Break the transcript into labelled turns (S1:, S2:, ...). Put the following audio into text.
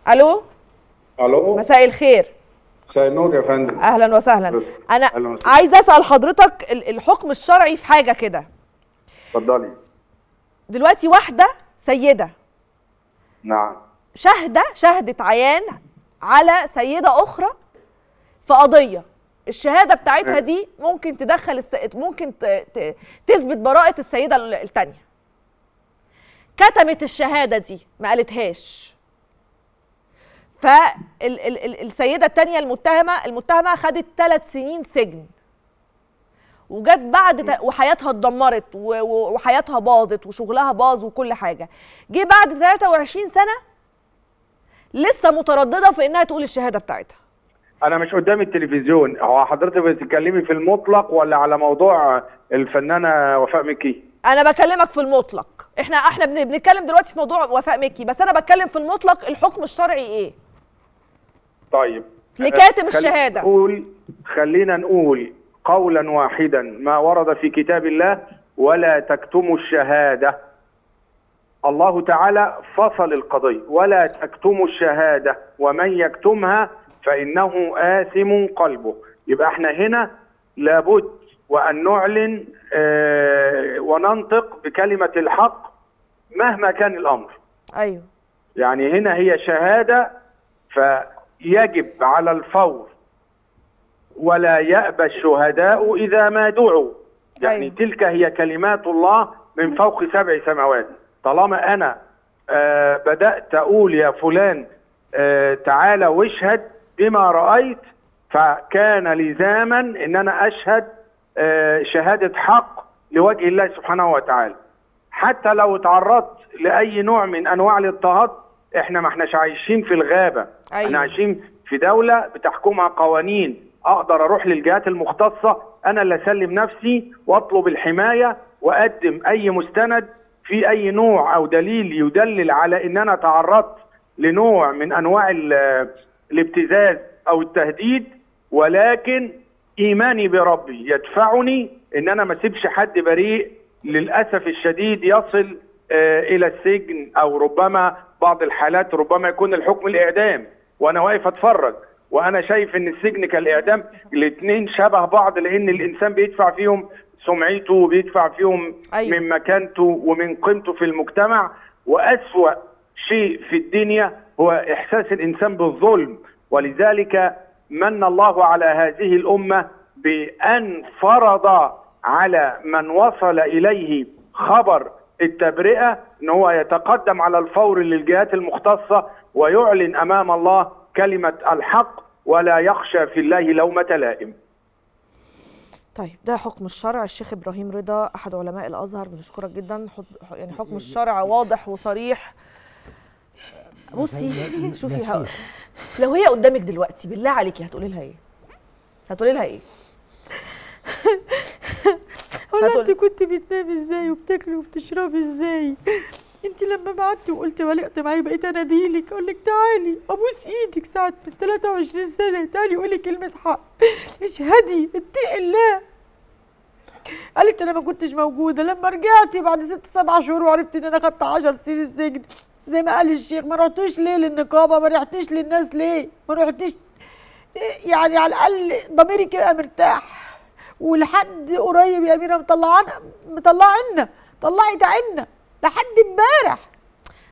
S1: الو
S2: الو
S1: مساء الخير
S2: مساء النور يا فندم
S1: اهلا وسهلا انا
S2: أهلاً وسهلاً.
S1: عايزه اسال حضرتك ال- الحكم الشرعي في حاجه كده
S2: اتفضلي
S1: دلوقتي واحده سيده
S2: نعم
S1: شاهده شهدت عيان على سيده اخرى في قضيه الشهاده بتاعتها
S2: نعم.
S1: دي ممكن تدخل الس... ممكن ت... ت... تثبت براءه السيده ال- التانيه كتمت الشهاده دي ما قالتهاش فالسيده التانيه المتهمه المتهمه خدت ثلاث سنين سجن وجت بعد ت- وحياتها اتدمرت و- و- وحياتها باظت وشغلها باظ وكل حاجه جه بعد 23 سنه لسه متردده في انها تقول الشهاده بتاعتها
S2: انا مش قدام التلفزيون هو حضرتك بتتكلمي في المطلق ولا على موضوع الفنانه وفاء مكي
S1: انا بكلمك في المطلق احنا احنا بن- بنتكلم دلوقتي في موضوع وفاء مكي بس انا بتكلم في المطلق الحكم الشرعي ايه
S2: طيب
S1: لكاتم
S2: خلينا
S1: الشهاده
S2: نقول خلينا نقول قولا واحدا ما ورد في كتاب الله ولا تكتموا الشهاده الله تعالى فصل القضيه ولا تكتموا الشهاده ومن يكتمها فانه آثم قلبه يبقى احنا هنا لابد وان نعلن آه، وننطق بكلمه الحق مهما كان الامر
S1: ايوه
S2: يعني هنا هي شهادة فيجب على الفور ولا يأبى الشهداء إذا ما دعوا يعني
S1: أيوة.
S2: تلك هي كلمات الله من فوق سبع سماوات طالما أنا آه بدأت أقول يا فلان آه تعالى واشهد بما رأيت فكان لزاما أن أنا أشهد آه شهادة حق لوجه الله سبحانه وتعالى حتى لو تعرضت لاي نوع من انواع الاضطهاد احنا ما احناش عايشين في الغابه
S1: أيوة.
S2: احنا عايشين في دوله بتحكمها قوانين اقدر اروح للجهات المختصه انا اللي اسلم نفسي واطلب الحمايه واقدم اي مستند في اي نوع او دليل يدلل على ان انا تعرضت لنوع من انواع ال- الابتزاز او التهديد ولكن ايماني بربي يدفعني ان انا ما اسيبش حد بريء للاسف الشديد يصل آه، الى السجن او ربما بعض الحالات ربما يكون الحكم الاعدام وانا واقف اتفرج وانا شايف ان السجن كالاعدام الاثنين شبه بعض لان الانسان بيدفع فيهم سمعته وبيدفع فيهم
S1: أيوة.
S2: من مكانته ومن قيمته في المجتمع واسوا شيء في الدنيا هو احساس الانسان بالظلم ولذلك من الله على هذه الامه بان فرض على من وصل اليه خبر التبرئه ان هو يتقدم على الفور للجهات المختصه ويعلن امام الله كلمه الحق ولا يخشى في الله لومه لائم.
S1: طيب ده حكم الشرع الشيخ ابراهيم رضا احد علماء الازهر بنشكرك جدا حط- يعني حكم الشرع واضح وصريح بصي شوفي ها لو هي قدامك دلوقتي بالله عليكي هتقولي لها ايه هتقولي لها ايه
S3: ولا
S1: هتقول-
S3: انت كنت بتنامي ازاي وبتاكلي وبتشربي ازاي انت لما بعدتي وقلت ولقت معايا بقيت اناديلك اقول لك تعالي ابوس ايدك ساعه من 23 سنه تعالي قولي كلمه حق اشهدي اتقي الله قالت انا ما كنتش موجوده لما رجعتي بعد ست سبع شهور وعرفت ان انا خدت 10 سنين السجن زي ما قال الشيخ ما رحتوش ليه للنقابه ما رحتيش للناس ليه ما رحتيش يعني على الاقل ضميرك يبقى مرتاح ولحد قريب يا اميره مطلعانا مطلعنا طلعت عنا لحد امبارح